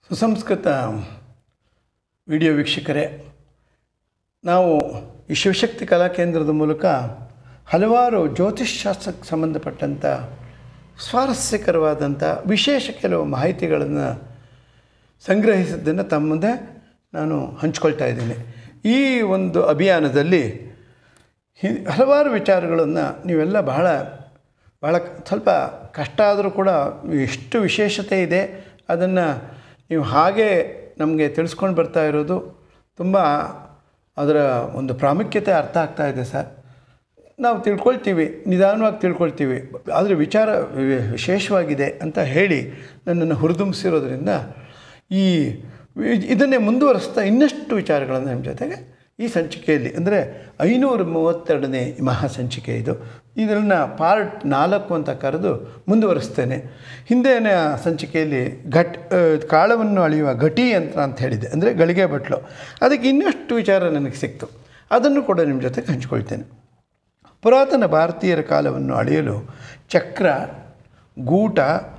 ಸುಸಂಸ್ಕೃತ ವಿಡಿಯೋ ವೀಕ್ಷಕರೇ ನಾವು ಈ ಶಿವಶಕ್ತಿ ಕಲಾಕೇಂದ್ರದ ಮೂಲಕ ಹಲವಾರು ಜ್ಯೋತಿಷ್ಶಾಸ್ತ್ರಕ್ಕೆ ಸಂಬಂಧಪಟ್ಟಂಥ ಸ್ವಾರಸ್ಯಕರವಾದಂಥ ವಿಶೇಷ ಕೆಲವು ಮಾಹಿತಿಗಳನ್ನು ಸಂಗ್ರಹಿಸಿದ್ದನ್ನು ತಮ್ಮ ಮುಂದೆ ನಾನು ಹಂಚ್ಕೊಳ್ತಾ ಇದ್ದೀನಿ ಈ ಒಂದು ಅಭಿಯಾನದಲ್ಲಿ ಹಿ- ಹಲವಾರು ವಿಚಾರಗಳನ್ನು ನೀವೆಲ್ಲ ಬಹಳ ಭಾಳ ಸ್ವಲ್ಪ ಕಷ್ಟ ಆದರೂ ಕೂಡ ಎಷ್ಟು ವಿಶೇಷತೆ ಇದೆ ಅದನ್ನು ನೀವು ಹಾಗೆ ನಮಗೆ ತಿಳಿಸ್ಕೊಂಡು ಬರ್ತಾ ಇರೋದು ತುಂಬ ಅದರ ಒಂದು ಪ್ರಾಮುಖ್ಯತೆ ಅರ್ಥ ಆಗ್ತಾ ಇದೆ ಸರ್ ನಾವು ತಿಳ್ಕೊಳ್ತೀವಿ ನಿಧಾನವಾಗಿ ತಿಳ್ಕೊಳ್ತೀವಿ ಆದರೆ ವಿಚಾರ ವಿ- ವಿಶೇಷವಾಗಿದೆ ಅಂತ ಹೇಳಿ ನನ್ನನ್ನು ಹುರಿದುಂಬಿಸಿರೋದ್ರಿಂದ ಈ ವಿ- ಇದನ್ನೇ ಮುಂದುವರಿಸ್ತಾ ಇನ್ನಷ್ಟು ವಿಚಾರಗಳನ್ನು ನಿಮ್ಮ ಜೊತೆಗೆ ಈ ಸಂಚಿಕೆಯಲ್ಲಿ ಅಂದರೆ ಐನೂರ ಮೂವತ್ತೆರಡನೇ ಮಹಾ ಸಂಚಿಕೆ ಇದು ಇದನ್ನು ಪಾರ್ಟ್ ನಾಲ್ಕು ಅಂತ ಕರೆದು ಮುಂದುವರಿಸ್ತೇನೆ ಹಿಂದಿನ ಸಂಚಿಕೆಯಲ್ಲಿ ಘಟ್ ಆ, ಕಾಳವನ್ನು ಅಳೆಯುವ ಘಟಿ ಯಂತ್ರ ಅಂತ ಹೇಳಿದೆ ಅಂದರೆ ಗಳಿಗೆ ಬಟ್ಲು ಅದಕ್ಕೆ ಇನ್ನಷ್ಟು ವಿಚಾರ ನನಗೆ ಸಿಕ್ತು ಅದನ್ನು ಕೂಡ ನಿಮ್ಮ ಜೊತೆಗೆ ಹಂಚ್ಕೊಳ್ತೇನೆ ಪುರಾತನ ಭಾರತೀಯರ ಕಾಲವನ್ನು ಅಳೆಯಲು ಚಕ್ರ ಗೂಟ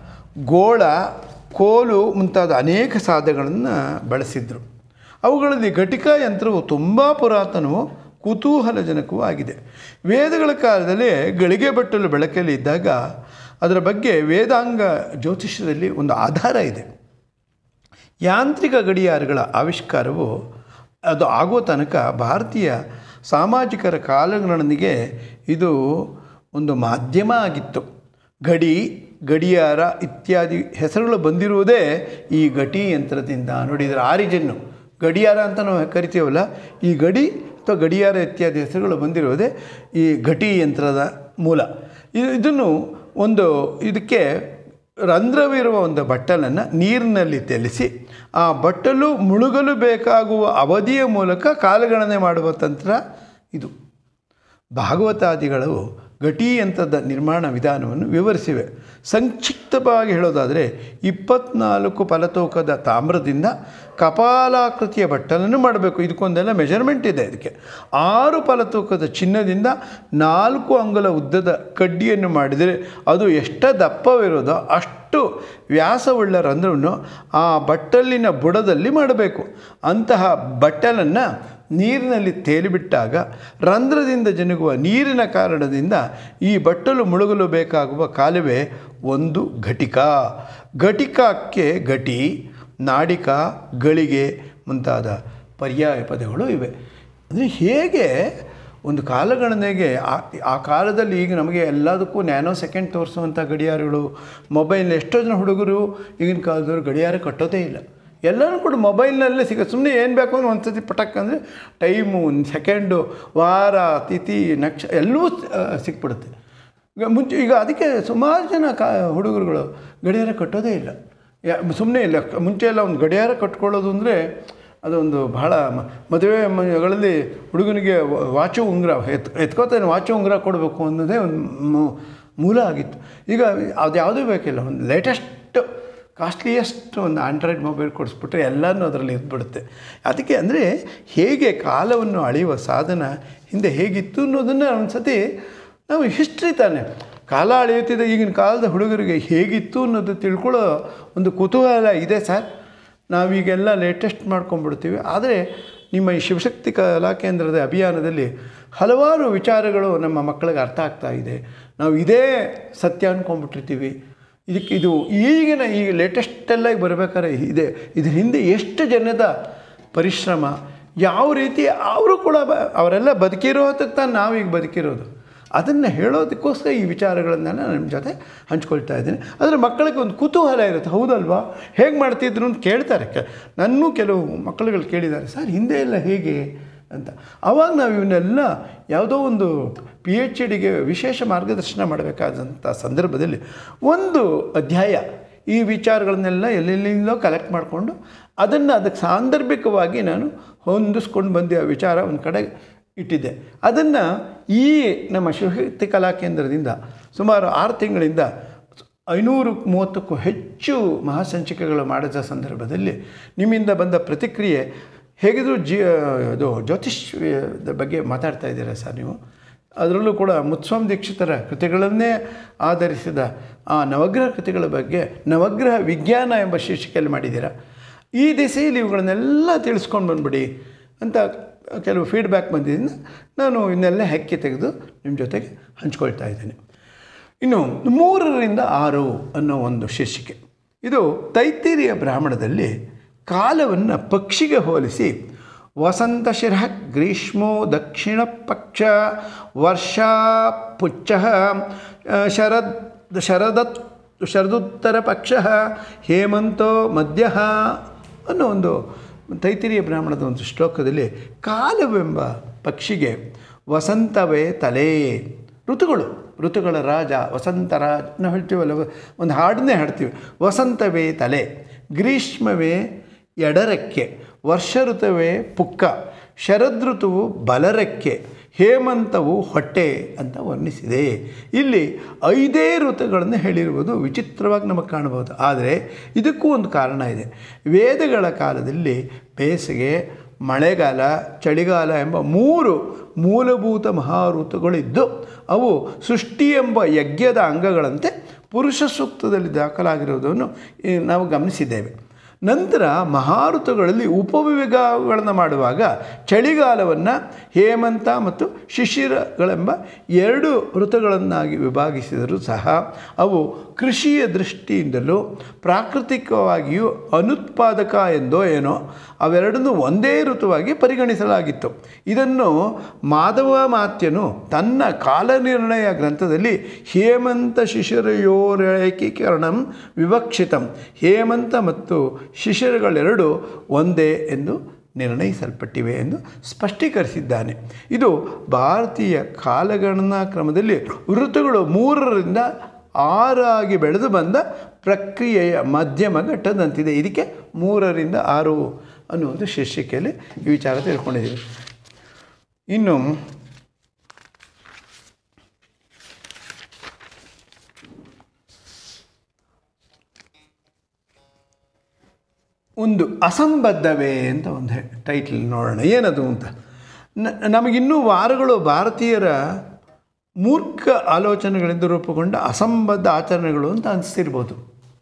ಗೋಳ ಕೋಲು ಮುಂತಾದ ಅನೇಕ ಸಾಧನಗಳನ್ನು ಬಳಸಿದರು ಅವುಗಳಲ್ಲಿ ಘಟಿಕಾ ಯಂತ್ರವು ತುಂಬ ಪುರಾತನವೂ ಕುತೂಹಲಜನಕವೂ ಆಗಿದೆ ವೇದಗಳ ಕಾಲದಲ್ಲಿ ಗಳಿಗೆ ಬಟ್ಟಲು ಬೆಳಕಲ್ಲಿ ಇದ್ದಾಗ ಅದರ ಬಗ್ಗೆ ವೇದಾಂಗ ಜ್ಯೋತಿಷ್ಯದಲ್ಲಿ ಒಂದು ಆಧಾರ ಇದೆ ಯಾಂತ್ರಿಕ ಗಡಿಯಾರಗಳ ಆವಿಷ್ಕಾರವು ಅದು ಆಗುವ ತನಕ ಭಾರತೀಯ ಸಾಮಾಜಿಕರ ಕಾಲಗಣನೆಗೆ ಇದು ಒಂದು ಮಾಧ್ಯಮ ಆಗಿತ್ತು ಗಡಿ ಗಡಿಯಾರ ಇತ್ಯಾದಿ ಹೆಸರುಗಳು ಬಂದಿರುವುದೇ ಈ ಗಟಿ ಯಂತ್ರದಿಂದ ನೋಡಿ ಇದರ ಆರಿಜಿನ್ನು ಗಡಿಯಾರ ಅಂತ ನಾವು ಕರಿತೀವಲ್ಲ ಈ ಗಡಿ ಅಥವಾ ಗಡಿಯಾರ ಇತ್ಯಾದಿ ಹೆಸರುಗಳು ಬಂದಿರುವುದೇ ಈ ಘಟಿ ಯಂತ್ರದ ಮೂಲ ಇದು ಇದನ್ನು ಒಂದು ಇದಕ್ಕೆ ರಂಧ್ರವಿರುವ ಒಂದು ಬಟ್ಟಲನ್ನು ನೀರಿನಲ್ಲಿ ತೆಲಿಸಿ ಆ ಬಟ್ಟಲು ಮುಳುಗಲು ಬೇಕಾಗುವ ಅವಧಿಯ ಮೂಲಕ ಕಾಲಗಣನೆ ಮಾಡುವ ತಂತ್ರ ಇದು ಭಾಗವತಾದಿಗಳು ಘಟಿ ಯಂತ್ರದ ನಿರ್ಮಾಣ ವಿಧಾನವನ್ನು ವಿವರಿಸಿವೆ ಸಂಕ್ಷಿಪ್ತವಾಗಿ ಹೇಳೋದಾದರೆ ಇಪ್ಪತ್ನಾಲ್ಕು ಫಲತೂಕದ ತಾಮ್ರದಿಂದ ಕಪಾಲಾಕೃತಿಯ ಬಟ್ಟಲನ್ನು ಮಾಡಬೇಕು ಇದಕ್ಕೊಂದೆಲ್ಲ ಮೆಜರ್ಮೆಂಟ್ ಇದೆ ಇದಕ್ಕೆ ಆರು ಫಲತೂಕದ ಚಿನ್ನದಿಂದ ನಾಲ್ಕು ಅಂಗುಲ ಉದ್ದದ ಕಡ್ಡಿಯನ್ನು ಮಾಡಿದರೆ ಅದು ಎಷ್ಟು ದಪ್ಪವಿರೋದೋ ಅಷ್ಟು ವ್ಯಾಸವುಳ್ಳ ರಂಧ್ರವನ್ನು ಆ ಬಟ್ಟಲಿನ ಬುಡದಲ್ಲಿ ಮಾಡಬೇಕು ಅಂತಹ ಬಟ್ಟಲನ್ನು ನೀರಿನಲ್ಲಿ ತೇಲಿಬಿಟ್ಟಾಗ ರಂಧ್ರದಿಂದ ಜನುಗುವ ನೀರಿನ ಕಾರಣದಿಂದ ಈ ಬಟ್ಟಲು ಮುಳುಗಲು ಬೇಕಾಗುವ ಕಾಲುವೆ ಒಂದು ಘಟಿಕ ಘಟಿಕಕ್ಕೆ ಘಟಿ ನಾಡಿಕ ಗಳಿಗೆ ಮುಂತಾದ ಪರ್ಯಾಯ ಪದಗಳು ಇವೆ ಅಂದರೆ ಹೇಗೆ ಒಂದು ಕಾಲಗಣನೆಗೆ ಆ ಆ ಕಾಲದಲ್ಲಿ ಈಗ ನಮಗೆ ಎಲ್ಲದಕ್ಕೂ ನ್ಯಾನೋ ಸೆಕೆಂಡ್ ತೋರಿಸುವಂಥ ಗಡಿಯಾರಗಳು ಮೊಬೈಲ್ ಎಷ್ಟೋ ಜನ ಹುಡುಗರು ಈಗಿನ ಕಾಲದವರು ಗಡಿಯಾರ ಕಟ್ಟೋದೇ ಇಲ್ಲ ಎಲ್ಲರೂ ಕೂಡ ಮೊಬೈಲ್ನಲ್ಲೇ ಸಿಗುತ್ತೆ ಸುಮ್ಮನೆ ಏನು ಬೇಕು ಅಂದ್ರೆ ಒಂದು ಸತಿ ಪಟಕ್ ಅಂದರೆ ಟೈಮು ಸೆಕೆಂಡು ವಾರ ತಿಥಿ ನಕ್ಷ ಎಲ್ಲವೂ ಆ, ಸಿಕ್ಬಿಡುತ್ತೆ ಈಗ ಮುಂಚೆ ಈಗ ಅದಕ್ಕೆ ಸುಮಾರು ಜನ ಕಾ ಹುಡುಗರುಗಳು ಗಡಿಯಾರ ಕಟ್ಟೋದೇ ಇಲ್ಲ ಯಾ ಸುಮ್ಮನೆ ಇಲ್ಲ ಮುಂಚೆ ಎಲ್ಲ ಒಂದು ಗಡಿಯಾರ ಕಟ್ಕೊಳ್ಳೋದು ಅಂದರೆ ಅದೊಂದು ಬಹಳ ಮ- ಮದುವೆ ಮನೆಗಳಲ್ಲಿ ಹುಡುಗನಿಗೆ ವ- ವಾಚು ಉಂಗುರ ಎತ್ ಎತ್ಕೋತಾನೆ ವಾಚು ಉಂಗುರ ಕೊಡಬೇಕು ಅನ್ನೋದೇ ಒಂದು ಮೂ- ಮೂಲ ಆಗಿತ್ತು ಈಗ ಅದು ಯಾವುದೂ ಬೇಕಿಲ್ಲ ಒಂದು ಲೇಟೆಸ್ಟ್ ಕಾಸ್ಟ್ಲಿಯೆಸ್ಟ್ ಒಂದು ಆಂಡ್ರಾಯ್ಡ್ ಮೊಬೈಲ್ ಕೊಡಿಸ್ಬಿಟ್ರೆ ಎಲ್ಲನೂ ಅದರಲ್ಲಿ ಇದ್ಬಿಡುತ್ತೆ ಅದಕ್ಕೆ ಅಂದರೆ ಹೇಗೆ ಕಾಲವನ್ನು ಅಳೆಯುವ ಸಾಧನ ಹಿಂದೆ ಹೇಗಿತ್ತು ಅನ್ನೋದನ್ನು ಒಂದು ಸತಿ ನಾವು ಹಿಸ್ಟ್ರಿ ತಾನೆ ಕಾಲ ಅಳೆಯುತ್ತಿದ್ದ ಈಗಿನ ಕಾಲದ ಹುಡುಗರಿಗೆ ಹೇಗಿತ್ತು ಅನ್ನೋದು ತಿಳ್ಕೊಳ್ಳೋ ಒಂದು ಕುತೂಹಲ ಇದೆ ಸರ್ ನಾವೀಗೆಲ್ಲ ಲೇಟೆಸ್ಟ್ ಮಾಡ್ಕೊಂಡ್ಬಿಡ್ತೀವಿ ಆದರೆ ನಿಮ್ಮ ಈ ಶಿವಶಕ್ತಿ ಕಲಾ ಕೇಂದ್ರದ ಅಭಿಯಾನದಲ್ಲಿ ಹಲವಾರು ವಿಚಾರಗಳು ನಮ್ಮ ಮಕ್ಕಳಿಗೆ ಅರ್ಥ ಆಗ್ತಾ ಇದೆ ನಾವು ಇದೇ ಸತ್ಯ ಅಂದ್ಕೊಂಡ್ಬಿಟ್ಟಿರ್ತೀವಿ ಇದಕ್ಕೆ ಇದು ಈಗಿನ ಈಗ ಲೇಟೆಸ್ಟೆಲ್ಲ ಬರಬೇಕಾದ್ರೆ ಇದೆ ಇದ್ರ ಹಿಂದೆ ಎಷ್ಟು ಜನದ ಪರಿಶ್ರಮ ಯಾವ ರೀತಿ ಅವರು ಕೂಡ ಬ ಅವರೆಲ್ಲ ಬದುಕಿರೋದಕ್ಕೆ ತಾನು ನಾವೀಗ ಬದುಕಿರೋದು ಅದನ್ನು ಹೇಳೋದಕ್ಕೋಸ್ಕರ ಈ ವಿಚಾರಗಳನ್ನೆಲ್ಲ ನಿಮ್ಮ ಜೊತೆ ಹಂಚ್ಕೊಳ್ತಾ ಇದ್ದೀನಿ ಆದರೆ ಮಕ್ಕಳಿಗೆ ಒಂದು ಕುತೂಹಲ ಇರುತ್ತೆ ಹೌದಲ್ವಾ ಹೇಗೆ ಮಾಡ್ತಿದ್ರು ಅಂತ ಕೇಳ್ತಾರೆ ಕೆ ನನ್ನೂ ಕೆಲವು ಮಕ್ಕಳುಗಳು ಕೇಳಿದ್ದಾರೆ ಸರ್ ಹಿಂದೆ ಎಲ್ಲ ಹೇಗೆ ಅಂತ ಆವಾಗ ನಾವು ಇವನ್ನೆಲ್ಲ ಯಾವುದೋ ಒಂದು ಪಿ ಎಚ್ ಡಿಗೆ ವಿಶೇಷ ಮಾರ್ಗದರ್ಶನ ಮಾಡಬೇಕಾದಂಥ ಸಂದರ್ಭದಲ್ಲಿ ಒಂದು ಅಧ್ಯಾಯ ಈ ವಿಚಾರಗಳನ್ನೆಲ್ಲ ಎಲ್ಲೆಲ್ಲಿಂದಲೋ ಕಲೆಕ್ಟ್ ಮಾಡಿಕೊಂಡು ಅದನ್ನು ಅದಕ್ಕೆ ಸಾಂದರ್ಭಿಕವಾಗಿ ನಾನು ಹೊಂದಿಸ್ಕೊಂಡು ಬಂದು ಆ ವಿಚಾರ ಒಂದು ಕಡೆ ಇಟ್ಟಿದ್ದೆ ಅದನ್ನು ಈ ನಮ್ಮ ಶಿವಶಕ್ತಿ ಕಲಾ ಕೇಂದ್ರದಿಂದ ಸುಮಾರು ಆರು ತಿಂಗಳಿಂದ ಐನೂರು ಮೂವತ್ತಕ್ಕೂ ಹೆಚ್ಚು ಮಹಾಸಂಚಿಕೆಗಳು ಮಾಡಿದ ಸಂದರ್ಭದಲ್ಲಿ ನಿಮ್ಮಿಂದ ಬಂದ ಪ್ರತಿಕ್ರಿಯೆ ಹೇಗಿದ್ರು ಜಿ ಇದು ಜ್ಯೋತಿಷ್ಯದ ಬಗ್ಗೆ ಮಾತಾಡ್ತಾ ಇದ್ದೀರಾ ಸರ್ ನೀವು ಅದರಲ್ಲೂ ಕೂಡ ಮುತ್ಸ್ವಾಮಿ ದೀಕ್ಷಿತರ ಕೃತಿಗಳನ್ನೇ ಆಧರಿಸಿದ ಆ ನವಗ್ರಹ ಕೃತಿಗಳ ಬಗ್ಗೆ ನವಗ್ರಹ ವಿಜ್ಞಾನ ಎಂಬ ಶೀರ್ಷಿಕೆಯಲ್ಲಿ ಮಾಡಿದ್ದೀರಾ ಈ ದಿಸೆಯಲ್ಲಿ ಇವುಗಳನ್ನೆಲ್ಲ ತಿಳಿಸ್ಕೊಂಡು ಬಂದ್ಬಿಡಿ ಅಂತ ಕೆಲವು ಫೀಡ್ಬ್ಯಾಕ್ ಬಂದಿದ್ದರಿಂದ ನಾನು ಇನ್ನೆಲ್ಲ ಹೆಕ್ಕಿ ತೆಗೆದು ನಿಮ್ಮ ಜೊತೆಗೆ ಹಂಚ್ಕೊಳ್ತಾ ಇದ್ದೇನೆ ಇನ್ನು ಮೂರರಿಂದ ಆರು ಅನ್ನೋ ಒಂದು ಶೀರ್ಷಿಕೆ ಇದು ತೈತಿರಿಯ ಬ್ರಾಹ್ಮಣದಲ್ಲಿ ಕಾಲವನ್ನು ಪಕ್ಷಿಗೆ ಹೋಲಿಸಿ ವಸಂತ ಶಿರ ಗ್ರೀಷ್ಮೋ ದಕ್ಷಿಣ ಪಕ್ಷ ವರ್ಷಾ ಪುಚ್ಚ ಶರದ್ ಶರದತ್ ಶರದುತ್ತರ ಪಕ್ಷ ಹೇಮಂತೋ ಮಧ್ಯ ಅನ್ನೋ ಒಂದು ತೈತಿರಿಯ ಬ್ರಾಹ್ಮಣದ ಒಂದು ಶ್ಲೋಕದಲ್ಲಿ ಕಾಲವೆಂಬ ಪಕ್ಷಿಗೆ ವಸಂತವೇ ತಲೆ ಋತುಗಳು ಋತುಗಳ ರಾಜ ವಸಂತ ರಾಜ ನಾವು ಹೇಳ್ತೀವಲ್ಲ ಒಂದು ಹಾಡನ್ನೇ ಹಾಡ್ತೀವಿ ವಸಂತವೇ ತಲೆ ಗ್ರೀಷ್ಮವೇ ಎಡರೆಕ್ಕೆ ವರ್ಷ ಋತುವೇ ಪುಕ್ಕ ಶರದೃತುವು ಬಲರೆಕ್ಕೆ ಹೇಮಂತವು ಹೊಟ್ಟೆ ಅಂತ ವರ್ಣಿಸಿದೆ ಇಲ್ಲಿ ಐದೇ ಋತುಗಳನ್ನು ಹೇಳಿರುವುದು ವಿಚಿತ್ರವಾಗಿ ನಮಗೆ ಕಾಣಬಹುದು ಆದರೆ ಇದಕ್ಕೂ ಒಂದು ಕಾರಣ ಇದೆ ವೇದಗಳ ಕಾಲದಲ್ಲಿ ಬೇಸಿಗೆ ಮಳೆಗಾಲ ಚಳಿಗಾಲ ಎಂಬ ಮೂರು ಮೂಲಭೂತ ಮಹಾಋತುಗಳಿದ್ದು ಅವು ಸೃಷ್ಟಿ ಎಂಬ ಯಜ್ಞದ ಅಂಗಗಳಂತೆ ಪುರುಷ ಸೂಕ್ತದಲ್ಲಿ ದಾಖಲಾಗಿರುವುದನ್ನು ಈ ನಾವು ಗಮನಿಸಿದ್ದೇವೆ ನಂತರ ಮಹಾಋತುಗಳಲ್ಲಿ ಉಪವಿಭಾಗಗಳನ್ನು ಮಾಡುವಾಗ ಚಳಿಗಾಲವನ್ನು ಹೇಮಂತ ಮತ್ತು ಶಿಶಿರಗಳೆಂಬ ಎರಡು ಋತುಗಳನ್ನಾಗಿ ವಿಭಾಗಿಸಿದರೂ ಸಹ ಅವು ಕೃಷಿಯ ದೃಷ್ಟಿಯಿಂದಲೂ ಪ್ರಾಕೃತಿಕವಾಗಿಯೂ ಅನುತ್ಪಾದಕ ಎಂದೋ ಏನೋ ಅವೆರಡನ್ನೂ ಒಂದೇ ಋತುವಾಗಿ ಪರಿಗಣಿಸಲಾಗಿತ್ತು ಇದನ್ನು ಮಾಧವ ಮಾತ್ಯನು ತನ್ನ ಕಾಲನಿರ್ಣಯ ಗ್ರಂಥದಲ್ಲಿ ಹೇಮಂತ ಶಿಶಿರಯೋರೇಕೀಕರಣಂ ವಿವಕ್ಷಿತಂ ಹೇಮಂತ ಮತ್ತು ಶಿಶಿರಗಳೆರಡು ಒಂದೇ ಎಂದು ನಿರ್ಣಯಿಸಲ್ಪಟ್ಟಿವೆ ಎಂದು ಸ್ಪಷ್ಟೀಕರಿಸಿದ್ದಾನೆ ಇದು ಭಾರತೀಯ ಕಾಲಗಣನಾ ಕ್ರಮದಲ್ಲಿ ಋತುಗಳು ಮೂರರಿಂದ ಆರಾಗಿ ಬೆಳೆದು ಬಂದ ಪ್ರಕ್ರಿಯೆಯ ಮಧ್ಯಮ ಘಟ್ಟದಂತಿದೆ ಇದಕ್ಕೆ ಮೂರರಿಂದ ಆರು ಅನ್ನುವುದು ಶೀರ್ಷಿಕೆಯಲ್ಲಿ ಈ ವಿಚಾರ ತಿಳ್ಕೊಂಡಿದ್ದೀವಿ ಇನ್ನು ಒಂದು ಅಸಂಬದ್ಧವೇ ಅಂತ ಒಂದು ಹೆ- ಟೈಟ್ಲ್ ನೋಡೋಣ ಏನದು ಅಂತ ನ- ನಮಗಿನ್ನೂ ವಾರಗಳು ಭಾರತೀಯರ ಮೂರ್ಖ ಆಲೋಚನೆಗಳಿಂದ ರೂಪುಗೊಂಡ ಅಸಂಬದ್ಧ ಆಚರಣೆಗಳು ಅಂತ ಅನಿಸ್ತಿರ್ಬೋದು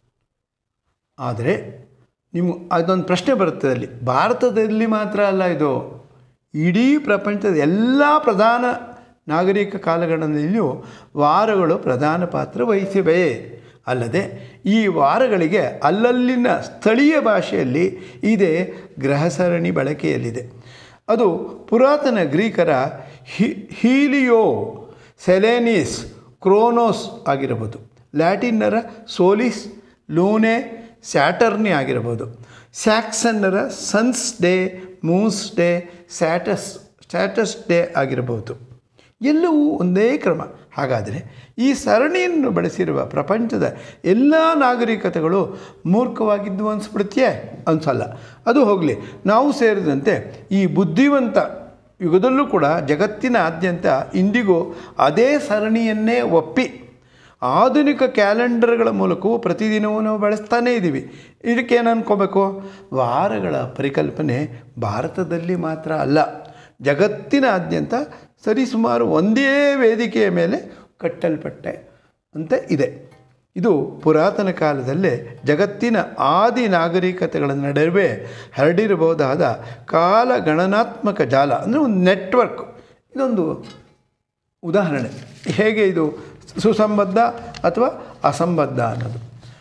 ಆದರೆ ನಿಮ್ಮ ಅದೊಂದು ಪ್ರಶ್ನೆ ಬರುತ್ತೆ ಅಲ್ಲಿ ಭಾರತದಲ್ಲಿ ಮಾತ್ರ ಅಲ್ಲ ಇದು ಇಡೀ ಪ್ರಪಂಚದ ಎಲ್ಲ ಪ್ರಧಾನ ನಾಗರಿಕ ಕಾಲಗಣನೆಯಲ್ಲಿಯೂ ವಾರಗಳು ಪ್ರಧಾನ ಪಾತ್ರ ವಹಿಸಿವೆ ಅಲ್ಲದೆ ಈ ವಾರಗಳಿಗೆ ಅಲ್ಲಲ್ಲಿನ ಸ್ಥಳೀಯ ಭಾಷೆಯಲ್ಲಿ ಇದೇ ಗ್ರಹ ಸರಣಿ ಬಳಕೆಯಲ್ಲಿದೆ ಅದು ಪುರಾತನ ಗ್ರೀಕರ ಹಿ ಹೀಲಿಯೋ ಸೆಲೆನಿಸ್ ಕ್ರೋನೋಸ್ ಆಗಿರಬಹುದು ಲ್ಯಾಟಿನ್ನರ ಸೋಲಿಸ್ ಲೂನೆ ಸ್ಯಾಟರ್ನಿ ಆಗಿರಬಹುದು ಸ್ಯಾಕ್ಸನ್ನರ ಸನ್ಸ್ ಡೇ ಮೂನ್ಸ್ ಡೇ ಸ್ಯಾಟಸ್ ಸ್ಟ್ಯಾಟಸ್ ಡೇ ಆಗಿರಬಹುದು ಎಲ್ಲವೂ ಒಂದೇ ಕ್ರಮ ಹಾಗಾದರೆ ಈ ಸರಣಿಯನ್ನು ಬಳಸಿರುವ ಪ್ರಪಂಚದ ಎಲ್ಲ ನಾಗರಿಕತೆಗಳು ಮೂರ್ಖವಾಗಿದ್ದು ಅನಿಸ್ಬಿಡುತ್ತೆ ಅನಿಸಲ್ಲ ಅದು ಹೋಗಲಿ ನಾವು ಸೇರಿದಂತೆ ಈ ಬುದ್ಧಿವಂತ ಯುಗದಲ್ಲೂ ಕೂಡ ಜಗತ್ತಿನಾದ್ಯಂತ ಇಂದಿಗೂ ಅದೇ ಸರಣಿಯನ್ನೇ ಒಪ್ಪಿ ಆಧುನಿಕ ಕ್ಯಾಲೆಂಡರ್ಗಳ ಮೂಲಕವೂ ಪ್ರತಿದಿನವೂ ನಾವು ಬಳಸ್ತಾನೇ ಇದ್ದೀವಿ ಇದಕ್ಕೇನು ಅನ್ಕೋಬೇಕು ವಾರಗಳ ಪರಿಕಲ್ಪನೆ ಭಾರತದಲ್ಲಿ ಮಾತ್ರ ಅಲ್ಲ ಜಗತ್ತಿನಾದ್ಯಂತ ಸರಿಸುಮಾರು ಒಂದೇ ವೇದಿಕೆಯ ಮೇಲೆ ಕಟ್ಟಲ್ಪಟ್ಟೆ ಅಂತ ಇದೆ ಇದು ಪುರಾತನ ಕಾಲದಲ್ಲೇ ಜಗತ್ತಿನ ಆದಿ ನಾಗರಿಕತೆಗಳ ನಡುವೆ ಹರಡಿರಬಹುದಾದ ಕಾಲಗಣನಾತ್ಮಕ ಜಾಲ ಅಂದರೆ ಒಂದು ನೆಟ್ವರ್ಕ್ ಇದೊಂದು ಉದಾಹರಣೆ ಹೇಗೆ ಇದು ಸುಸಂಬದ್ಧ ಅಥವಾ ಅಸಂಬದ್ಧ ಅನ್ನೋದು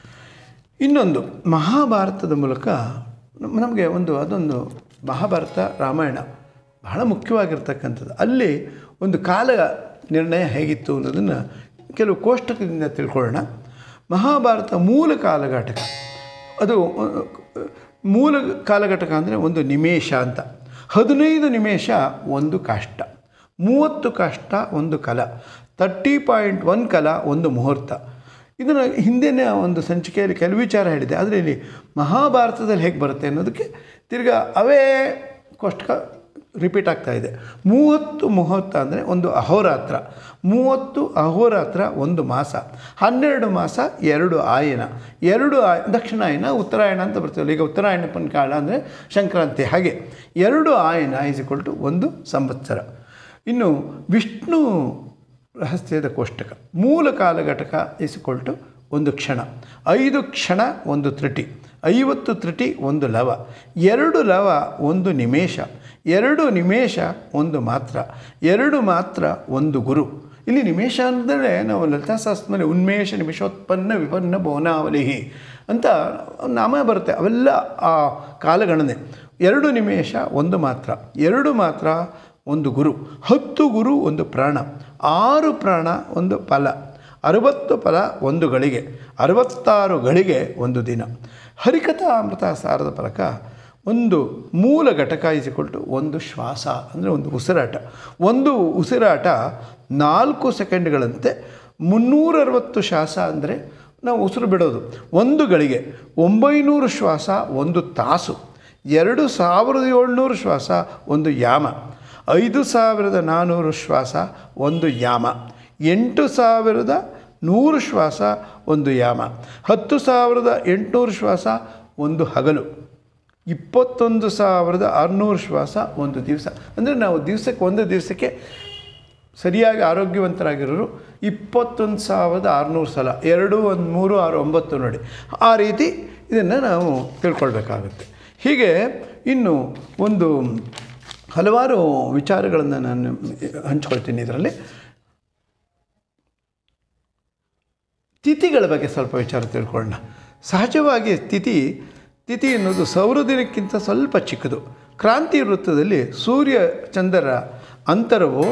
ಇನ್ನೊಂದು ಮಹಾಭಾರತದ ಮೂಲಕ ನಮ್- ನಮಗೆ ಒಂದು ಅದೊಂದು ಮಹಾಭಾರತ ರಾಮಾಯಣ ಬಹಳ ಮುಖ್ಯವಾಗಿರ್ತಕ್ಕಂಥದ್ದು ಅಲ್ಲಿ ಒಂದು ಕಾಲ ನಿರ್ಣಯ ಹೇಗಿತ್ತು ಅನ್ನೋದನ್ನು ಕೆಲವು ಕೋಷ್ಟಕದಿಂದ ತಿಳ್ಕೊಳ್ಳೋಣ ಮಹಾಭಾರತ ಮೂಲ ಕಾಲಘಟಕ ಅದು ಅಹ್, ಮೂಲ ಕಾಲಘಟಕ ಅಂದರೆ ಒಂದು ನಿಮೇಷ ಅಂತ ಹದಿನೈದು ನಿಮೇಷ ಒಂದು ಕಾಷ್ಟ ಮೂವತ್ತು ಕಾಷ್ಟ ಒಂದು ಕಲ ತರ್ಟಿ ಪಾಯಿಂಟ್ ಒನ್ ಕಲ ಒಂದು ಮುಹೂರ್ತ ಇದನ್ನು ಹಿಂದಿನ ಒಂದು ಸಂಚಿಕೆಯಲ್ಲಿ ಕೆಲವು ವಿಚಾರ ಹೇಳಿದೆ ಆದರೆ ಇಲ್ಲಿ ಮಹಾಭಾರತದಲ್ಲಿ ಹೇಗೆ ಬರುತ್ತೆ ಅನ್ನೋದಕ್ಕೆ ತಿರ್ಗಾ ಅವೇ ಕೋಷ್ಟಕ ರಿಪೀಟ್ ಆಗ್ತಾ ಇದೆ ಮೂವತ್ತು ಮುಹೂರ್ತ ಅಂದರೆ ಒಂದು ಅಹೋರಾತ್ರ ಮೂವತ್ತು ಅಹೋರಾತ್ರ ಒಂದು ಮಾಸ ಹನ್ನೆರಡು ಮಾಸ ಎರಡು ಆಯನ ಎರಡು ಆಯ ದಕ್ಷಿಣಾಯನ ಉತ್ತರಾಯಣ ಅಂತ ಬರ್ತೀವಲ್ಲ ಈಗ ಉತ್ತರಾಯಣಪ್ಪನ ಕಾಲ ಅಂದರೆ ಸಂಕ್ರಾಂತಿ ಹಾಗೆ ಎರಡು ಆಯನ ಈಸ್ ಇಕ್ವಲ್ ಟು ಒಂದು ಸಂವತ್ಸರ ಇನ್ನು ವಿಷ್ಣು ರಹಸ್ಯದ ಕೋಷ್ಟಕ ಮೂಲ ಕಾಲಘಟಕ ಇಸ್ಕೊಲ್ ಟು ಒಂದು ಕ್ಷಣ ಐದು ಕ್ಷಣ ಒಂದು ತ್ರುಟಿ ಐವತ್ತು ತ್ರುಟಿ ಒಂದು ಲವ ಎರಡು ಲವ ಒಂದು ನಿಮೇಷ ಎರಡು ನಿಮೇಷ ಒಂದು ಮಾತ್ರ ಎರಡು ಮಾತ್ರ ಒಂದು ಗುರು ಇಲ್ಲಿ ನಿಮೇಷ ಅಂದರೆ ನಾವು ಲಲಿತಾಶಾಸ್ತ್ರದಲ್ಲಿ ಉನ್ಮೇಷ ನಿಮಿಷೋತ್ಪನ್ನ ವಿಪನ್ನ ಭುವನಾವಲಿಹಿ ಅಂತ ನಾಮ ಬರುತ್ತೆ ಅವೆಲ್ಲ ಆ ಕಾಲಗಣನೆ ಎರಡು ನಿಮೇಷ ಒಂದು ಮಾತ್ರ ಎರಡು ಮಾತ್ರ ಒಂದು ಗುರು ಹತ್ತು ಗುರು ಒಂದು ಪ್ರಾಣ ಆರು ಪ್ರಾಣ ಒಂದು ಫಲ ಅರವತ್ತು ಫಲ ಒಂದು ಗಳಿಗೆ ಅರವತ್ತಾರು ಗಳಿಗೆ ಒಂದು ದಿನ ಹರಿಕಥಾ ಅಮೃತ ಸಾರದ ಫಲಕ ಒಂದು ಮೂಲ ಘಟಕ ಇಸಿಕೊಟ್ಟು ಒಂದು ಶ್ವಾಸ ಅಂದರೆ ಒಂದು ಉಸಿರಾಟ ಒಂದು ಉಸಿರಾಟ ನಾಲ್ಕು ಸೆಕೆಂಡ್ಗಳಂತೆ ಮುನ್ನೂರ ಅರವತ್ತು ಶ್ವಾಸ ಅಂದರೆ ನಾವು ಉಸಿರು ಬಿಡೋದು ಒಂದು ಗಳಿಗೆ ಒಂಬೈನೂರು ಶ್ವಾಸ ಒಂದು ತಾಸು ಎರಡು ಸಾವಿರದ ಏಳ್ನೂರು ಶ್ವಾಸ ಒಂದು ಯಾಮ ಐದು ಸಾವಿರದ ನಾನ್ನೂರು ಶ್ವಾಸ ಒಂದು ಯಾಮ ಎಂಟು ಸಾವಿರದ ನೂರು ಶ್ವಾಸ ಒಂದು ಯಾಮ ಹತ್ತು ಸಾವಿರದ ಎಂಟುನೂರು ಶ್ವಾಸ ಒಂದು ಹಗಲು ಇಪ್ಪತ್ತೊಂದು ಸಾವಿರದ ಆರುನೂರು ಶ್ವಾಸ ಒಂದು ದಿವಸ ಅಂದರೆ ನಾವು ದಿವಸಕ್ಕೆ ಒಂದು ದಿವಸಕ್ಕೆ ಸರಿಯಾಗಿ ಆರೋಗ್ಯವಂತರಾಗಿರೋರು ಇಪ್ಪತ್ತೊಂದು ಸಾವಿರದ ಆರುನೂರು ಸಲ ಎರಡು ಒಂದು ಮೂರು ಆರು ಒಂಬತ್ತು ನೋಡಿ ಆ ರೀತಿ ಇದನ್ನು ನಾವು ತಿಳ್ಕೊಳ್ಬೇಕಾಗುತ್ತೆ ಹೀಗೆ ಇನ್ನು ಒಂದು ಹಲವಾರು ವಿಚಾರಗಳನ್ನು ನಾನು ಹಂಚ್ಕೊಳ್ತೀನಿ ಇದರಲ್ಲಿ ತಿಥಿಗಳ ಬಗ್ಗೆ ಸ್ವಲ್ಪ ವಿಚಾರ ತಿಳ್ಕೊಳ್ಳೋಣ ಸಹಜವಾಗಿ ತಿಥಿ ತಿಥಿ ಎನ್ನುವುದು ಸೌರ ದಿನಕ್ಕಿಂತ ಸ್ವಲ್ಪ ಚಿಕ್ಕದು ಕ್ರಾಂತಿ ವೃತ್ತದಲ್ಲಿ ಸೂರ್ಯ ಚಂದ್ರರ ಅಂತರವು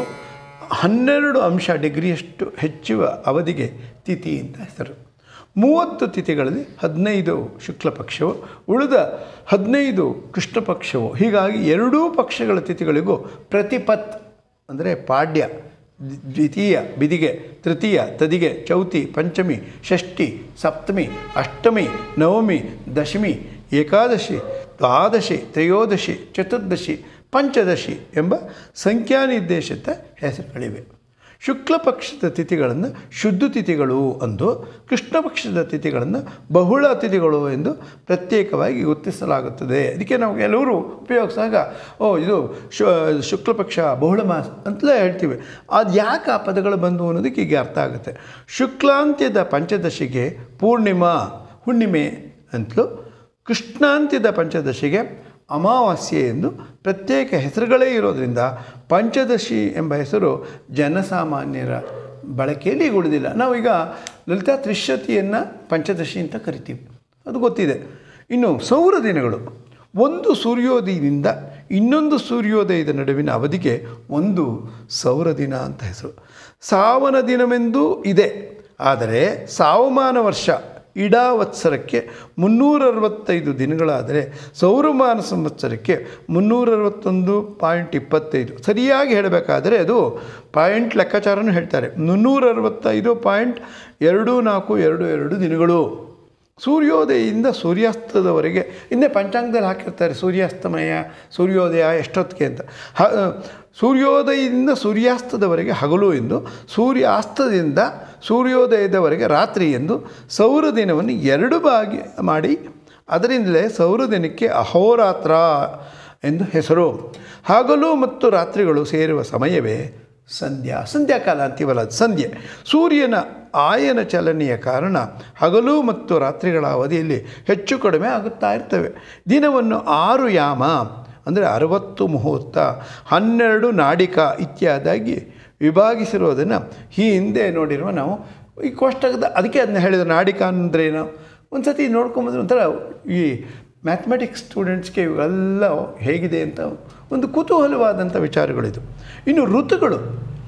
ಹನ್ನೆರಡು ಅಂಶ ಡಿಗ್ರಿಯಷ್ಟು ಹೆಚ್ಚುವ ಅವಧಿಗೆ ತಿಥಿ ಅಂತ ಹೆಸರು ಮೂವತ್ತು ತಿಥಿಗಳಲ್ಲಿ ಹದಿನೈದು ಶುಕ್ಲ ಪಕ್ಷವು ಉಳಿದ ಹದಿನೈದು ಕೃಷ್ಣ ಪಕ್ಷವು ಹೀಗಾಗಿ ಎರಡೂ ಪಕ್ಷಗಳ ತಿಥಿಗಳಿಗೂ ಪ್ರತಿಪತ್ ಅಂದರೆ ಪಾಡ್ಯ ದ್ವಿತೀಯ ಬಿದಿಗೆ ತೃತೀಯ ತದಿಗೆ ಚೌತಿ ಪಂಚಮಿ ಷಷ್ಠಿ ಸಪ್ತಮಿ ಅಷ್ಟಮಿ ನವಮಿ ದಶಮಿ ಏಕಾದಶಿ ದ್ವಾದಶಿ ತ್ರಯೋದಶಿ ಚತುರ್ದಶಿ ಪಂಚದಶಿ ಎಂಬ ಸಂಖ್ಯಾನಿರ್ದೇಶಿತ ಹೆಸರುಗಳಿವೆ ಶುಕ್ಲ ಪಕ್ಷದ ತಿಥಿಗಳನ್ನು ಶುದ್ಧ ತಿಥಿಗಳು ಅಂದು ಕೃಷ್ಣ ಪಕ್ಷದ ತಿಥಿಗಳನ್ನು ಬಹುಳ ತಿಥಿಗಳು ಎಂದು ಪ್ರತ್ಯೇಕವಾಗಿ ಗುರುತಿಸಲಾಗುತ್ತದೆ ಅದಕ್ಕೆ ನಾವು ಕೆಲವರು ಉಪಯೋಗಿಸಿದಾಗ ಓ ಇದು ಶು ಶುಕ್ಲ ಪಕ್ಷ ಬಹುಳ ಮಾಸ ಅಂತಲೇ ಹೇಳ್ತೀವಿ ಅದು ಯಾಕೆ ಆ ಪದಗಳು ಬಂದು ಅನ್ನೋದಕ್ಕೆ ಈಗ ಅರ್ಥ ಆಗುತ್ತೆ ಶುಕ್ಲಾಂತ್ಯದ ಪಂಚದಶಿಗೆ ಪೂರ್ಣಿಮಾ ಹುಣ್ಣಿಮೆ ಅಂತಲೂ ಕೃಷ್ಣಾಂತ್ಯದ ಪಂಚದಶಿಗೆ ಅಮಾವಾಸ್ಯೆ ಎಂದು ಪ್ರತ್ಯೇಕ ಹೆಸರುಗಳೇ ಇರೋದರಿಂದ ಪಂಚದಶಿ ಎಂಬ ಹೆಸರು ಜನಸಾಮಾನ್ಯರ ಬಳಕೆಯಲ್ಲಿ ಈಗ ಉಳಿದಿಲ್ಲ ನಾವೀಗ ಲಲಿತಾ ತ್ರಿಶತಿಯನ್ನು ಪಂಚದಶಿ ಅಂತ ಕರಿತೀವಿ ಅದು ಗೊತ್ತಿದೆ ಇನ್ನು ಸೌರ ದಿನಗಳು ಒಂದು ಸೂರ್ಯೋದಯದಿಂದ ಇನ್ನೊಂದು ಸೂರ್ಯೋದಯದ ನಡುವಿನ ಅವಧಿಗೆ ಒಂದು ಸೌರ ದಿನ ಅಂತ ಹೆಸರು ಸಾವನ ದಿನವೆಂದೂ ಇದೆ ಆದರೆ ಸಾವಮಾನ ವರ್ಷ ಇಡಾವತ್ಸರಕ್ಕೆ ಮುನ್ನೂರ ಅರವತ್ತೈದು ದಿನಗಳಾದರೆ ಸೌರಮಾನ ಸಂವತ್ಸರಕ್ಕೆ ಮುನ್ನೂರ ಅರವತ್ತೊಂದು ಪಾಯಿಂಟ್ ಇಪ್ಪತ್ತೈದು ಸರಿಯಾಗಿ ಹೇಳಬೇಕಾದರೆ ಅದು ಪಾಯಿಂಟ್ ಲೆಕ್ಕಾಚಾರನೂ ಹೇಳ್ತಾರೆ ಮುನ್ನೂರ ಅರವತ್ತೈದು ಪಾಯಿಂಟ್ ಎರಡು ನಾಲ್ಕು ಎರಡು ಎರಡು ದಿನಗಳು ಸೂರ್ಯೋದಯದಿಂದ ಸೂರ್ಯಾಸ್ತದವರೆಗೆ ಹಿಂದೆ ಪಂಚಾಂಗದಲ್ಲಿ ಹಾಕಿರ್ತಾರೆ ಸೂರ್ಯಾಸ್ತಮಯ ಸೂರ್ಯೋದಯ ಎಷ್ಟೊತ್ತಿಗೆ ಅಂತ ಹ ಸೂರ್ಯೋದಯದಿಂದ ಸೂರ್ಯಾಸ್ತದವರೆಗೆ ಹಗಲು ಎಂದು ಸೂರ್ಯಾಸ್ತದಿಂದ ಸೂರ್ಯೋದಯದವರೆಗೆ ರಾತ್ರಿ ಎಂದು ಸೌರ ದಿನವನ್ನು ಎರಡು ಭಾಗಿ ಮಾಡಿ ಅದರಿಂದಲೇ ಸೌರ ದಿನಕ್ಕೆ ಅಹೋರಾತ್ರ ಎಂದು ಹೆಸರು ಹಗಲು ಮತ್ತು ರಾತ್ರಿಗಳು ಸೇರುವ ಸಮಯವೇ ಸಂಧ್ಯಾ ಸಂಧ್ಯಾಕಾಲ ಅಂತೀವಲ್ಲ ಅದು ಸಂಧ್ಯೆ ಸೂರ್ಯನ ಆಯನ ಚಲನೆಯ ಕಾರಣ ಹಗಲು ಮತ್ತು ರಾತ್ರಿಗಳ ಅವಧಿಯಲ್ಲಿ ಹೆಚ್ಚು ಕಡಿಮೆ ಆಗುತ್ತಾ ಇರ್ತವೆ ದಿನವನ್ನು ಆರು ಯಾಮ ಅಂದರೆ ಅರವತ್ತು ಮುಹೂರ್ತ ಹನ್ನೆರಡು ನಾಡಿಕ ಇತ್ಯಾದಾಗಿ ವಿಭಾಗಿಸಿರೋದನ್ನು ಈ ಹಿಂದೆ ನೋಡಿರುವ ನಾವು ಈ ಕೋಷ್ಟಕದ ಅದಕ್ಕೆ ಅದನ್ನ ಹೇಳಿದ ನಾಡಿಕ ಅಂದ್ರೇನು ಒಂದು ಸತಿ ನೋಡ್ಕೊಂಬಂದ್ರೆ ಒಂಥರ ಈ ಮ್ಯಾಥಮೆಟಿಕ್ಸ್ ಸ್ಟೂಡೆಂಟ್ಸ್ಗೆ ಇವೆಲ್ಲ ಹೇಗಿದೆ ಅಂತ ಒಂದು ಕುತೂಹಲವಾದಂಥ ವಿಚಾರಗಳಿದು ಇನ್ನು ಋತುಗಳು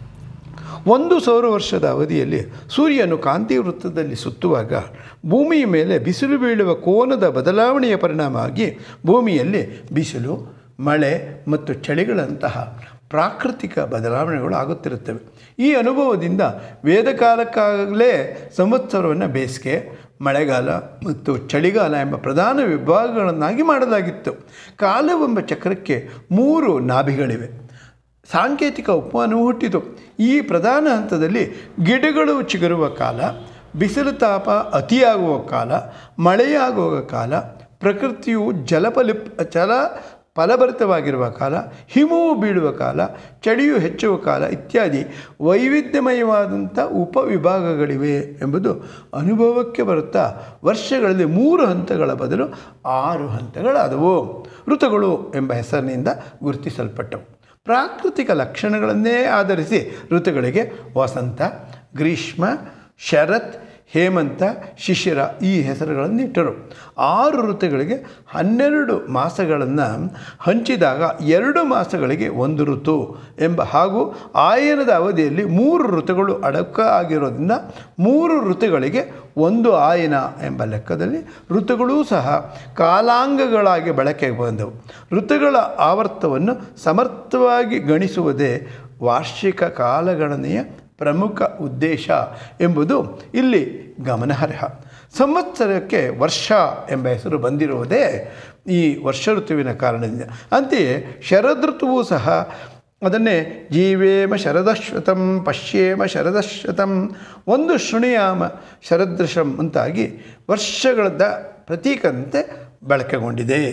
ಒಂದು ಸೌರ ವರ್ಷದ ಅವಧಿಯಲ್ಲಿ ಸೂರ್ಯನು ಕಾಂತಿ ವೃತ್ತದಲ್ಲಿ ಸುತ್ತುವಾಗ ಭೂಮಿಯ ಮೇಲೆ ಬಿಸಿಲು ಬೀಳುವ ಕೋನದ ಬದಲಾವಣೆಯ ಪರಿಣಾಮವಾಗಿ ಭೂಮಿಯಲ್ಲಿ ಬಿಸಿಲು ಮಳೆ ಮತ್ತು ಚಳಿಗಳಂತಹ ಪ್ರಾಕೃತಿಕ ಬದಲಾವಣೆಗಳು ಆಗುತ್ತಿರುತ್ತವೆ ಈ ಅನುಭವದಿಂದ ವೇದಕಾಲಕ್ಕಾಗಲೇ ಸಂವತ್ಸರವನ್ನು ಬೇಸಿಗೆ ಮಳೆಗಾಲ ಮತ್ತು ಚಳಿಗಾಲ ಎಂಬ ಪ್ರಧಾನ ವಿಭಾಗಗಳನ್ನಾಗಿ ಮಾಡಲಾಗಿತ್ತು ಕಾಲವೆಂಬ ಚಕ್ರಕ್ಕೆ ಮೂರು ನಾಭಿಗಳಿವೆ ಸಾಂಕೇತಿಕ ಉಪಮಾನವು ಹುಟ್ಟಿತು ಈ ಪ್ರಧಾನ ಹಂತದಲ್ಲಿ ಗಿಡಗಳು ಚಿಗುರುವ ಕಾಲ ಬಿಸಿಲು ತಾಪ ಅತಿಯಾಗುವ ಕಾಲ ಮಳೆಯಾಗುವ ಕಾಲ ಪ್ರಕೃತಿಯು ಜಲಪಲಿಪ್ ಜಲ ಫಲಭರಿತವಾಗಿರುವ ಕಾಲ ಹಿಮವು ಬೀಳುವ ಕಾಲ ಚಳಿಯು ಹೆಚ್ಚುವ ಕಾಲ ಇತ್ಯಾದಿ ವೈವಿಧ್ಯಮಯವಾದಂಥ ಉಪವಿಭಾಗಗಳಿವೆ ಎಂಬುದು ಅನುಭವಕ್ಕೆ ಬರುತ್ತಾ ವರ್ಷಗಳಲ್ಲಿ ಮೂರು ಹಂತಗಳ ಬದಲು ಆರು ಹಂತಗಳಾದವು ಋತುಗಳು ಎಂಬ ಹೆಸರಿನಿಂದ ಗುರುತಿಸಲ್ಪಟ್ಟವು ಪ್ರಾಕೃತಿಕ ಲಕ್ಷಣಗಳನ್ನೇ ಆಧರಿಸಿ ಋತುಗಳಿಗೆ ವಸಂತ ಗ್ರೀಷ್ಮ ಶರತ್ ಹೇಮಂತ ಶಿಶಿರ ಈ ಹೆಸರುಗಳನ್ನು ಇಟ್ಟರು ಆರು ಋತುಗಳಿಗೆ ಹನ್ನೆರಡು ಮಾಸಗಳನ್ನು ಹಂಚಿದಾಗ ಎರಡು ಮಾಸಗಳಿಗೆ ಒಂದು ಋತು ಎಂಬ ಹಾಗೂ ಆಯನದ ಅವಧಿಯಲ್ಲಿ ಮೂರು ಋತುಗಳು ಅಡಕ ಆಗಿರೋದ್ರಿಂದ ಮೂರು ಋತುಗಳಿಗೆ ಒಂದು ಆಯನ ಎಂಬ ಲೆಕ್ಕದಲ್ಲಿ ಋತುಗಳೂ ಸಹ ಕಾಲಾಂಗಗಳಾಗಿ ಬಳಕೆಗೆ ಬಂದವು ಋತುಗಳ ಆವರ್ತವನ್ನು ಸಮರ್ಥವಾಗಿ ಗಣಿಸುವುದೇ ವಾರ್ಷಿಕ ಕಾಲಗಣನೆಯ ಪ್ರಮುಖ ಉದ್ದೇಶ ಎಂಬುದು ಇಲ್ಲಿ ಗಮನಾರ್ಹ ಸಂವತ್ಸರಕ್ಕೆ ವರ್ಷ ಎಂಬ ಹೆಸರು ಬಂದಿರುವುದೇ ಈ ವರ್ಷ ಋತುವಿನ ಕಾರಣದಿಂದ ಅಂತೆಯೇ ಶರದೃತುವು ಸಹ ಅದನ್ನೇ ಜೀವೇಮ ಶರದಶ್ವತಂ ಪಶ್ಯೇಮ ಶರದಶ್ವತಂ ಒಂದು ಶೃಣಿಯಾಮ ಶರದೃಶಂ ಅಂತಾಗಿ ವರ್ಷಗಳದ ಪ್ರತೀಕಂತೆ ಬಳಕೆಗೊಂಡಿದೆ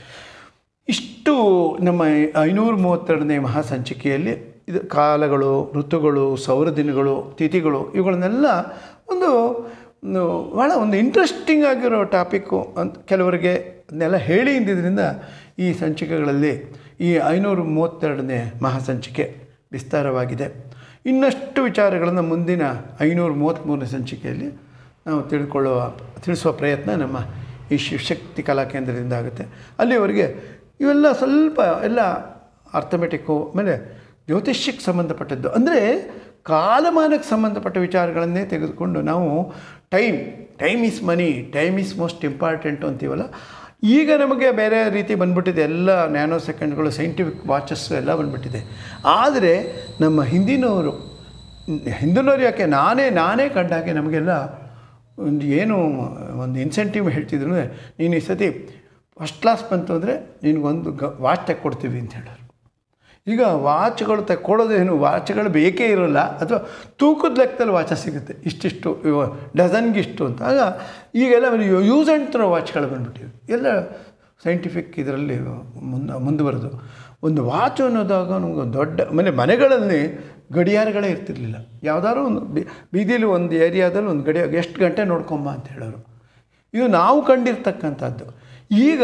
ಇಷ್ಟು ನಮ್ಮ ಐನೂರ ಮೂವತ್ತೆರಡನೇ ಮಹಾಸಂಚಿಕೆಯಲ್ಲಿ ಇದು ಕಾಲಗಳು ಋತುಗಳು ಸೌರ ದಿನಗಳು ತಿಥಿಗಳು ಇವುಗಳನ್ನೆಲ್ಲ ಒಂದು ಒಂದು ಭಾಳ ಒಂದು ಇಂಟ್ರೆಸ್ಟಿಂಗ್ ಆಗಿರೋ ಟಾಪಿಕ್ಕು ಅಂತ ಕೆಲವರಿಗೆ ಅದನ್ನೆಲ್ಲ ಹೇಳಿ ಇಂದಿದ್ದರಿಂದ ಈ ಸಂಚಿಕೆಗಳಲ್ಲಿ ಈ ಐನೂರ ಮೂವತ್ತೆರಡನೇ ಮಹಾಸಂಚಿಕೆ ವಿಸ್ತಾರವಾಗಿದೆ ಇನ್ನಷ್ಟು ವಿಚಾರಗಳನ್ನು ಮುಂದಿನ ಐನೂರ ಮೂವತ್ತ್ಮೂರನೇ ಸಂಚಿಕೆಯಲ್ಲಿ ನಾವು ತಿಳ್ಕೊಳ್ಳುವ ತಿಳಿಸುವ ಪ್ರಯತ್ನ ನಮ್ಮ ಈ ಶಿವಶಕ್ತಿ ಕಲಾ ಕೇಂದ್ರದಿಂದ ಆಗುತ್ತೆ ಅಲ್ಲಿವರೆಗೆ ಇವೆಲ್ಲ ಸ್ವಲ್ಪ ಎಲ್ಲ ಅರ್ಥಮೆಟಿಕ್ಕು ಆಮೇಲೆ ಜ್ಯೋತಿಷ್ಯಕ್ಕೆ ಸಂಬಂಧಪಟ್ಟದ್ದು ಅಂದರೆ ಕಾಲಮಾನಕ್ಕೆ ಸಂಬಂಧಪಟ್ಟ ವಿಚಾರಗಳನ್ನೇ ತೆಗೆದುಕೊಂಡು ನಾವು time time is money time is most important ಅಂತೀವಲ್ಲ ಈಗ ನಮಗೆ ಬೇರೆ ರೀತಿ ಬಂದ್ಬಿಟ್ಟಿದೆ ಎಲ್ಲ ನ್ಯಾನೋ ಸೆಕೆಂಡ್ಗಳು ಸೈಂಟಿಫಿಕ್ ವಾಚಸ್ಸು ಎಲ್ಲ ಬಂದ್ಬಿಟ್ಟಿದೆ ಆದರೆ ನಮ್ಮ ಹಿಂದಿನವರು ಹಿಂದಿನವ್ರು ಯಾಕೆ ನಾನೇ ನಾನೇ ಕಂಡಾಗೆ ನಮಗೆಲ್ಲ ಒಂದು ಏನು ಒಂದು ಇನ್ಸೆಂಟಿವ್ ಹೇಳ್ತಿದ್ರು ನೀನು ಈ ಸತಿ ಫಸ್ಟ್ ಕ್ಲಾಸ್ ಬಂತು ಅಂದರೆ ನಿನಗೊಂದು ಗ ವಾಚ್ ತೆಕ್ಕೊಡ್ತೀವಿ ಅಂತ ಹೇಳೋರು ಈಗ ವಾಚ್ಗಳು ತೆಕ್ಕೊಳ್ಳೋದೇನು ವಾಚ್ಗಳು ಬೇಕೇ ಇರೋಲ್ಲ ಅಥವಾ ತೂಕದ ಲೆಕ್ಕದಲ್ಲಿ ವಾಚ ಸಿಗುತ್ತೆ ಇಷ್ಟಿಷ್ಟು ಇವ ಡಜನ್ಗಿಷ್ಟು ಅಂತ ಆಗ ಈಗೆಲ್ಲ ಯೂಸ್ ಆ್ಯಂಡ್ ಥ್ರೋ ವಾಚ್ಗಳು ಬಂದ್ಬಿಟ್ಟಿವೆ ಎಲ್ಲ ಸೈಂಟಿಫಿಕ್ ಇದರಲ್ಲಿ ಮುನ್ನ ಮುಂದುವರೆದು ಒಂದು ವಾಚ್ ಅನ್ನೋದಾಗ ನಮ್ಗೆ ಒಂದು ದೊಡ್ಡ ಮನೆ ಮನೆಗಳಲ್ಲಿ ಗಡಿಯಾರಗಳೇ ಇರ್ತಿರ್ಲಿಲ್ಲ ಯಾವುದಾದ್ರು ಒಂದು ಬೀದಿಲಿ ಒಂದು ಏರಿಯಾದಲ್ಲಿ ಒಂದು ಗಡಿಯಾರ ಎಷ್ಟು ಗಂಟೆ ನೋಡ್ಕೊಂಬ ಅಂತ ಹೇಳೋರು ಇದು ನಾವು ಕಂಡಿರ್ತಕ್ಕಂಥದ್ದು ಈಗ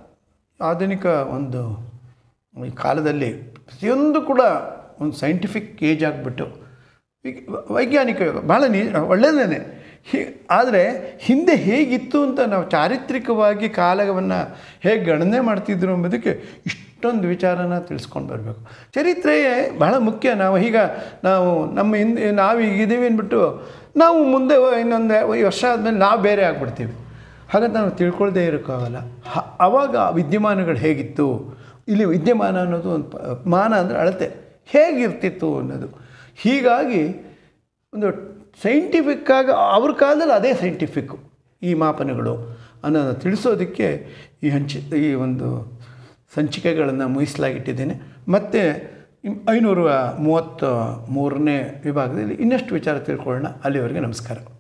ಆಧುನಿಕ ಒಂದು ಈ ಕಾಲದಲ್ಲಿ ಪ್ರತಿಯೊಂದು ಕೂಡ ಒಂದು ಸೈಂಟಿಫಿಕ್ ಏಜ್ ಆಗಿಬಿಟ್ಟು ಈಗ ವೈಜ್ಞಾನಿಕ ಯುಗ ಭಾಳ ನೀ ಒಳ್ಳೆಯದೇ ಹಿ ಆದರೆ ಹಿಂದೆ ಹೇಗಿತ್ತು ಅಂತ ನಾವು ಚಾರಿತ್ರಿಕವಾಗಿ ಕಾಲವನ್ನು ಹೇಗೆ ಗಣನೆ ಮಾಡ್ತಿದ್ರು ಎಂಬುದಕ್ಕೆ ಇಷ್ಟೊಂದು ವಿಚಾರನ ತಿಳಿಸ್ಕೊಂಡು ಬರಬೇಕು ಚರಿತ್ರೆಯೇ ಬಹಳ ಮುಖ್ಯ ನಾವು ಈಗ ನಾವು ನಮ್ಮ ಹಿಂದೆ ನಾವು ಈಗಿದ್ದೀವಿ ಅಂದ್ಬಿಟ್ಟು ನಾವು ಮುಂದೆ ಇನ್ನೊಂದು ವರ್ಷ ಆದಮೇಲೆ ನಾವು ಬೇರೆ ಆಗಿಬಿಡ್ತೀವಿ ಹಾಗಂತ ನಾವು ತಿಳ್ಕೊಳ್ದೇ ಇರೋಕ್ಕಾಗಲ್ಲ ಹ ಆವಾಗ ವಿದ್ಯಮಾನಗಳು ಹೇಗಿತ್ತು ಇಲ್ಲಿ ವಿದ್ಯಮಾನ ಅನ್ನೋದು ಒಂದು ಪ ಮಾನ ಅಂದರೆ ಅಳತೆ ಹೇಗಿರ್ತಿತ್ತು ಅನ್ನೋದು ಹೀಗಾಗಿ ಒಂದು ಸೈಂಟಿಫಿಕ್ಕಾಗಿ ಅವ್ರ ಕಾಲದಲ್ಲಿ ಅದೇ ಸೈಂಟಿಫಿಕ್ಕು ಈ ಮಾಪನಗಳು ಅನ್ನೋದನ್ನು ತಿಳಿಸೋದಕ್ಕೆ ಈ ಹಂಚಿ ಈ ಒಂದು ಸಂಚಿಕೆಗಳನ್ನು ಮುಗಿಸಲಾಗಿಟ್ಟಿದ್ದೇನೆ ಮತ್ತು ಐನೂರ ಮೂವತ್ತ ಮೂರನೇ ವಿಭಾಗದಲ್ಲಿ ಇನ್ನಷ್ಟು ವಿಚಾರ ತಿಳ್ಕೊಳ್ಳೋಣ ಅಲ್ಲಿವರೆಗೆ ನಮಸ್ಕಾರ